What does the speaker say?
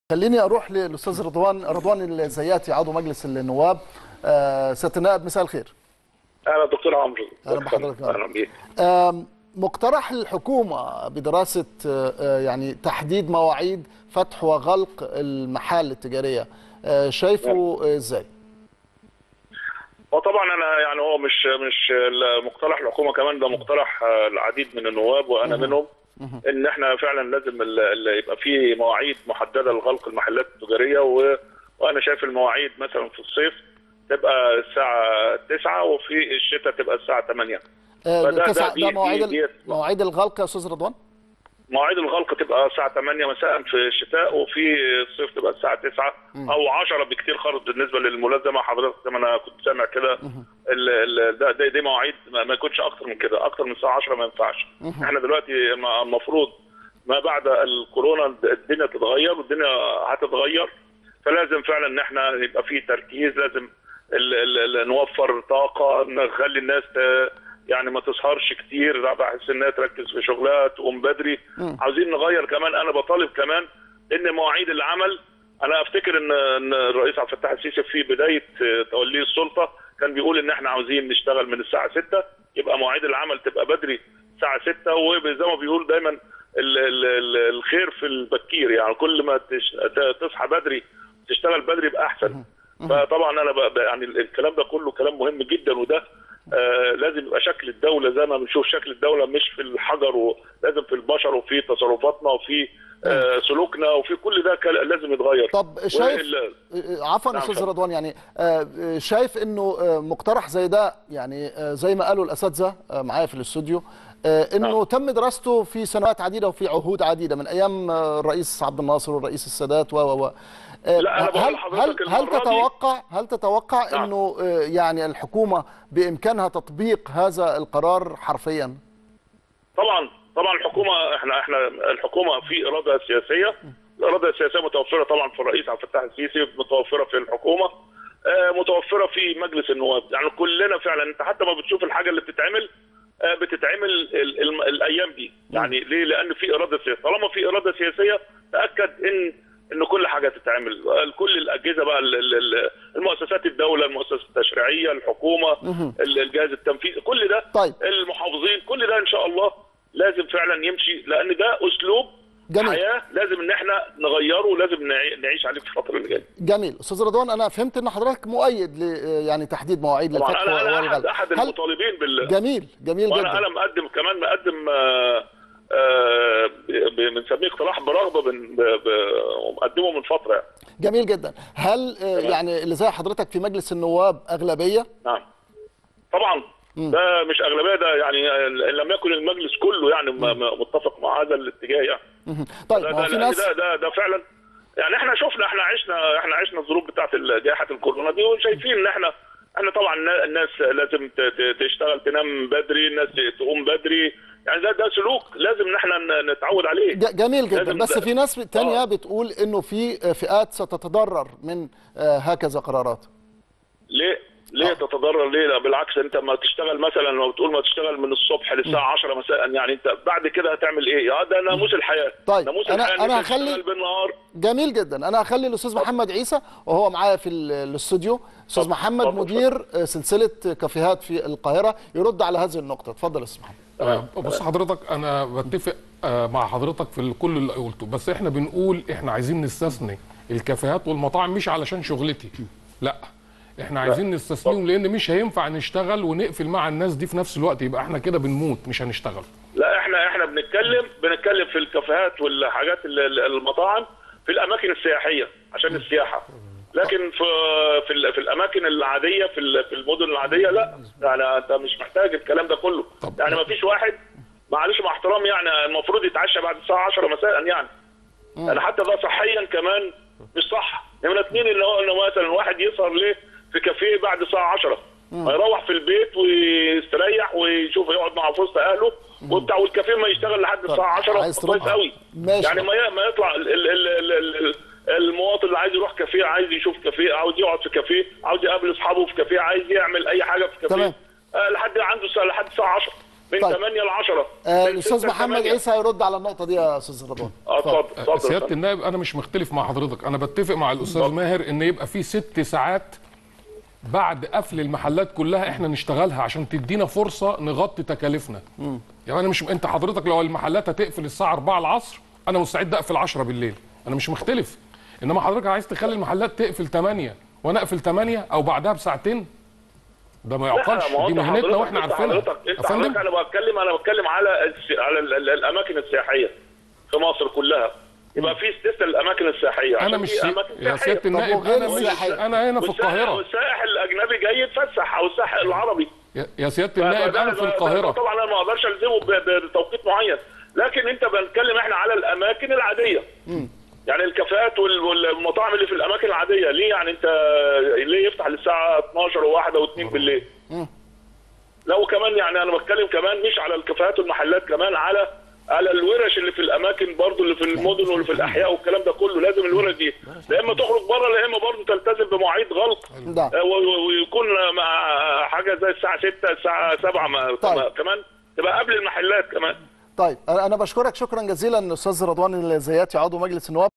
خليني اروح للاستاذ رضوان رضوان الزياتي عضو مجلس النواب آه، سياده النائب مساء الخير اهلا دكتور عمرو أهلا بحضرتك. اهلا بيك آم، مقترح الحكومه بدراسه آه، آه، يعني تحديد مواعيد فتح وغلق المحال التجاريه آه، شايفه آه، ازاي؟ وطبعا انا يعني هو مش مش مقترح الحكومه كمان ده مقترح آه، العديد من النواب وانا منهم ان احنا فعلا لازم ال- ال- يبقى في مواعيد محدده لغلق المحلات التجاريه و... وانا شايف المواعيد مثلا في الصيف تبقى الساعه 9 وفي الشتاء تبقى الساعه 8 آه، فده- تسع- ده- دي- ده مواعيد دي- ال- مواعيد الغلق يا استاذ رضوان؟ مواعيد الغلق تبقى الساعة 8 مساء في الشتاء وفي الصيف تبقى الساعة 9 أو 10 بكتير خالص بالنسبة للملازمة حضرتك زي ما أنا كنت سامع كده ال- ال- ده ده- دي مواعيد ما ما يكونش أكتر من كده أكتر من الساعة 10 ما ينفعش إحنا دلوقتي م- المفروض ما بعد الكورونا الدنيا تتغير والدنيا هتتغير فلازم فعلا ان احنا يبقى في تركيز لازم ال ال ال نوفر طاقه نخلي الناس ت يعني ما تسهرش كتير بحيث انها تركز في شغلها تقوم بدري عاوزين نغير كمان انا بطالب كمان ان مواعيد العمل انا افتكر ان ان الرئيس عبد الفتاح السيسي في بدايه توليه السلطه كان بيقول ان احنا عاوزين نشتغل من الساعه 6 يبقى مواعيد العمل تبقى بدري الساعه 6 وزي ما بيقول دايما ال ال ال الخير في البكير يعني كل ما تش- ت- تصحى بدري تشتغل بدري يبقى احسن فطبعا انا بقى يعني الكلام ده كله كلام مهم جدا وده آه لازم يبقى شكل الدوله زي ما بنشوف شكل الدوله مش في الحجر ولازم في البشر وفي تصرفاتنا وفي آه سلوكنا وفي كل ده كل- لازم يتغير طب شايف وال- آه، عفوا نعم، استاذ اتفضل. رضوان يعني آه، آه، شايف انه آه، مقترح زي ده يعني آه، زي ما قالوا الاساتذه آه، معايا في الاستوديو آه، انه نعم. تم دراسته في سنوات عديده وفي عهود عديده من ايام آه، الرئيس عبد الناصر والرئيس السادات و و و آه، لا، أنا بقول هل لحضرتك هل هل المرة دي- تتوقع هل تتوقع نعم. انه آه، يعني الحكومه بامكانها تطبيق هذا القرار حرفيا؟ طبعا طبعا الحكومه احنا احنا الحكومه في اراده سياسيه الاراده السياسيه متوفره طبعا في الرئيس عبد الفتاح السيسي متوفره في الحكومه آه، متوفره في مجلس النواب يعني كلنا فعلا انت حتى ما بتشوف الحاجه اللي بتتعمل آه، بتتعمل ال ال الايام دي يعني ليه لان في اراده سياسيه طالما في اراده سياسيه تاكد ان ان كل حاجه تتعمل آه، كل الاجهزه بقى ال- ال- ال- المؤسسات الدوله المؤسسات التشريعيه الحكومه ال- الجهاز التنفيذي كل ده طيب. المحافظين كل ده ان شاء الله لازم فعلا يمشي لان ده اسلوب جميل. حياه لازم ان احنا نغيره ولازم نعي- نعيش عليه في الفتره اللي جايه جميل استاذ رضوان انا فهمت ان حضرتك مؤيد ل آه، يعني تحديد مواعيد طبعا للفتح انا انا احد والغلق احد هل المطالبين بال جميل جميل وانا جدا انا مقدم كمان مقدم آه، آه، ب- ب- بنسميه اقتراح برغبه بن- ب- ب- ومقدمه من فتره يعني. جميل جدا هل آه، يعني اللي زي حضرتك في مجلس النواب اغلبيه نعم طبعا ده مش اغلبيه ده يعني ان لم يكن المجلس كله يعني م- م- متفق مع هذا الاتجاه يعني مهم. طيب ده ما هو ده في لأن ناس ده ده ده فعلا يعني احنا شفنا احنا عشنا احنا عشنا الظروف بتاعت ال- جائحه الكورونا دي وشايفين ان احنا احنا طبعا النا- الناس لازم ت- ت- تشتغل تنام بدري الناس تقوم بدري يعني ده ده سلوك لازم ان احنا ن- نتعود عليه ج- جميل جدا لازم بس ده- في ناس تانية آه. بتقول انه في آه، فئات ستتضرر من آه، هكذا قرارات ليه ليه تتضرر ليه لا بالعكس انت ما تشتغل مثلا لو بتقول ما تشتغل من الصبح للساعه 10 مساء يعني انت بعد كده هتعمل ايه يا ده ناموس الحياه طيب، ناموس أنا- الحياه إن أنا أنت هخلي- تشتغل بالنهار جميل جدا انا هخلي الاستاذ محمد عيسى وهو معايا في ال- الاستوديو استاذ اتفضل، محمد اتفضل، مدير آه، سلسله كافيهات في القاهره يرد على هذه النقطه اتفضل يا استاذ محمد آه، بص حضرتك انا بتفق آه، مع حضرتك في كل اللي قلته بس احنا بنقول احنا عايزين نستثني الكافيهات والمطاعم مش علشان شغلتي لا احنا عايزين نستثنيهم لان مش هينفع نشتغل ونقفل مع الناس دي في نفس الوقت يبقى احنا كده بنموت مش هنشتغل لا احنا احنا بنتكلم بنتكلم في الكافيهات والحاجات ال- ال- المطاعم في الاماكن السياحيه عشان السياحه لكن في في, ال- في الاماكن العاديه في ال- في المدن العاديه لا يعني انت مش محتاج الكلام ده كله طب- يعني ما فيش واحد معلش مع احترامي يعني المفروض يتعشى بعد الساعه 10 مساء يعني يعني حتى ده صحيا كمان مش صح نمرة اتنين اللي هو انه مثلا واحد يسهر ليه في كافيه بعد الساعه 10 ما يروح في البيت ويستريح ويشوف يقعد مع في وسط اهله وبتاع والكافيه ما يشتغل لحد الساعه 10 عايز كويس ترد؟ قوي ماشي. يعني ما ي- ما يطلع ال ال ال ال ال ال المواطن اللي عايز يروح كافيه عايز يشوف كافيه عاوز يقعد في كافيه عاوز يقابل اصحابه في كافيه عايز يعمل اي حاجه في كافيه تمام. آه لحد عنده الساعه لحد الساعه 10 من طيب. 8 ل 10 آه، من الاستاذ 6 ل محمد 8. عيسى هيرد على النقطه دي يا استاذ رضوان اه اتفضل اتفضل سياده اتفضل. النائب انا مش مختلف مع حضرتك انا بتفق مع الاستاذ اتفضل. ماهر ان يبقى في ست ساعات بعد قفل المحلات كلها احنا نشتغلها عشان تدينا فرصه نغطي تكاليفنا يعني انا مش انت حضرتك لو المحلات هتقفل الساعه 4 العصر انا مستعد اقفل 10 بالليل انا مش مختلف انما حضرتك عايز تخلي المحلات تقفل 8 وانا اقفل 8 او بعدها بساعتين ده ما يعقلش لا، ما هو دي أنت مهنتنا حضرتك- واحنا أنت عارفينها حضرتك يا انت فندم حضرتك انا بتكلم انا بتكلم على الس- على ال- ال- الاماكن السياحيه في مصر كلها يبقى في استثناء للاماكن السياحيه انا عشان مش في سي... أماكن يا سياحية. سياده النائب وغير انا مش السياحية؟ انا هنا في والسائح- القاهره والسائح الاجنبي جاي يتفسح او السائح العربي يا- يا سياده النائب فده- انا في ده- ده القاهره طبعا انا ما اقدرش الزمه ب- بتوقيت معين لكن انت بنتكلم احنا على الاماكن العاديه يعني الكافيهات وال- والمطاعم اللي في الاماكن العاديه ليه يعني انت ليه يفتح للساعه 12 و1 و2 بالليل لا وكمان يعني انا بتكلم كمان مش على الكافيهات والمحلات كمان على على الورش اللي في الاماكن برضو اللي في المدن واللي في الاحياء والكلام ده كله لازم الورش دي لا اما تخرج بره لا اما برضو تلتزم بمواعيد غلق ده آه، و- و- ويكون مع حاجه زي الساعه 6 الساعه 7 ما طيب. كمان تبقى قبل المحلات كمان طيب انا بشكرك شكرا جزيلا استاذ رضوان الزياتي عضو مجلس النواب